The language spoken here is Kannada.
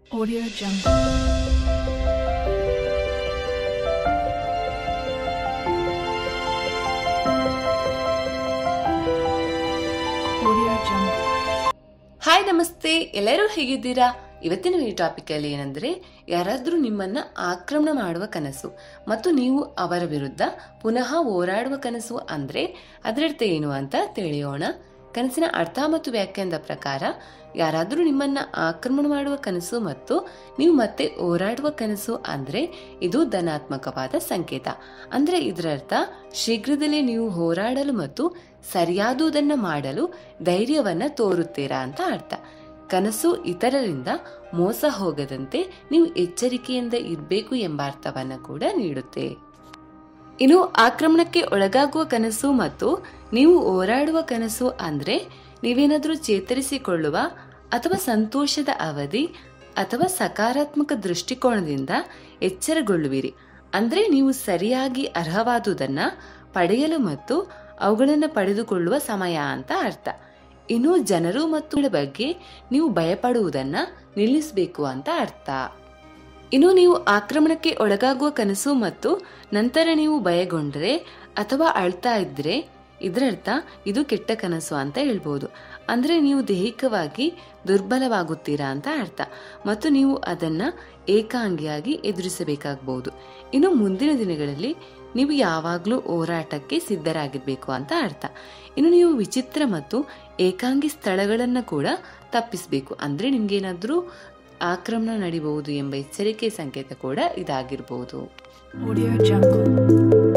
Audio Jungle. Audio Jungle. Hi ನಮಸ್ತೆ ಎಲ್ಲರೂ ಹೇಗಿದ್ದೀರಾ ಇವತ್ತಿನ ಈ ಟಾಪಿಕ್ ಅಲ್ಲಿ ಏನಂದ್ರೆ ಯಾರಾದ್ರೂ ನಿಮ್ಮನ್ನ ಆಕ್ರಮಣ ಮಾಡುವ ಕನಸು ಮತ್ತು ನೀವು ಅವರ ವಿರುದ್ಧ ಪುನಃ ಹೋರಾಡುವ ಕನಸು ಅಂದ್ರೆ ಅದರರ್ಥ ಏನು ಅಂತ ತಿಳಿಯೋಣ ಕನಸಿನ ಅರ್ಥ ಮತ್ತು ವ್ಯಾಖ್ಯಾನದ ಪ್ರಕಾರ ಯಾರಾದ್ರೂ ನಿಮ್ಮನ್ನ ಆಕ್ರಮಣ ಮಾಡುವ ಕನಸು ಮತ್ತು ನೀವು ಮತ್ತೆ ಹೋರಾಡುವ ಕನಸು ಅಂದ್ರೆ ಇದು ಧನಾತ್ಮಕವಾದ ಸಂಕೇತ ಅಂದ್ರೆ ಇದರರ್ಥ ಶೀಘ್ರದಲ್ಲೇ ನೀವು ಹೋರಾಡಲು ಮತ್ತು ಸರಿಯಾದುದನ್ನ ಮಾಡಲು ಧೈರ್ಯವನ್ನ ತೋರುತ್ತೀರಾ ಅಂತ ಅರ್ಥ ಕನಸು ಇತರರಿಂದ ಮೋಸ ಹೋಗದಂತೆ ನೀವು ಎಚ್ಚರಿಕೆಯಿಂದ ಇರಬೇಕು ಎಂಬ ಅರ್ಥವನ್ನ ಕೂಡ ನೀಡುತ್ತೆ ಇನ್ನು ಆಕ್ರಮಣಕ್ಕೆ ಒಳಗಾಗುವ ಕನಸು ಮತ್ತು ನೀವು ಹೋರಾಡುವ ಕನಸು ಅಂದ್ರೆ ನೀವೇನಾದ್ರೂ ಚೇತರಿಸಿಕೊಳ್ಳುವ ಅಥವಾ ಸಂತೋಷದ ಅವಧಿ ಅಥವಾ ಸಕಾರಾತ್ಮಕ ದೃಷ್ಟಿಕೋನದಿಂದ ಎಚ್ಚರಗೊಳ್ಳುವಿರಿ ಅಂದ್ರೆ ನೀವು ಸರಿಯಾಗಿ ಅರ್ಹವಾದುದನ್ನ ಪಡೆಯಲು ಮತ್ತು ಅವುಗಳನ್ನು ಪಡೆದುಕೊಳ್ಳುವ ಸಮಯ ಅಂತ ಅರ್ಥ ಇನ್ನು ಜನರು ಮತ್ತು ಇವುಗಳ ಬಗ್ಗೆ ನೀವು ಭಯಪಡುವುದನ್ನ ನಿಲ್ಲಿಸಬೇಕು ಅಂತ ಅರ್ಥ ಇನ್ನು ನೀವು ಆಕ್ರಮಣಕ್ಕೆ ಒಳಗಾಗುವ ಕನಸು ಮತ್ತು ನಂತರ ನೀವು ಭಯಗೊಂಡ್ರೆ ಅಥವಾ ಅಳ್ತಾ ಇದ್ರೆ ಇದರರ್ಥ ಇದು ಕೆಟ್ಟ ಕನಸು ಅಂತ ಹೇಳ್ಬೋದು ಅಂದ್ರೆ ನೀವು ದೈಹಿಕವಾಗಿ ದುರ್ಬಲವಾಗುತ್ತೀರಾ ಅಂತ ಅರ್ಥ ಮತ್ತು ನೀವು ಅದನ್ನ ಏಕಾಂಗಿಯಾಗಿ ಎದುರಿಸಬೇಕಾಗಬಹುದು ಇನ್ನು ಮುಂದಿನ ದಿನಗಳಲ್ಲಿ ನೀವು ಯಾವಾಗಲೂ ಹೋರಾಟಕ್ಕೆ ಸಿದ್ಧರಾಗಿರ್ಬೇಕು ಅಂತ ಅರ್ಥ ಇನ್ನು ನೀವು ವಿಚಿತ್ರ ಮತ್ತು ಏಕಾಂಗಿ ಸ್ಥಳಗಳನ್ನ ಕೂಡ ತಪ್ಪಿಸಬೇಕು ಅಂದ್ರೆ ನಿಮ್ಗೇನಾದ್ರೂ ಆಕ್ರಮಣ ನಡಿಬಹುದು ಎಂಬ ಎಚ್ಚರಿಕೆ ಸಂಕೇತ ಕೂಡ ಇದಾಗಿರ್ಬೋದು Audio Jungle.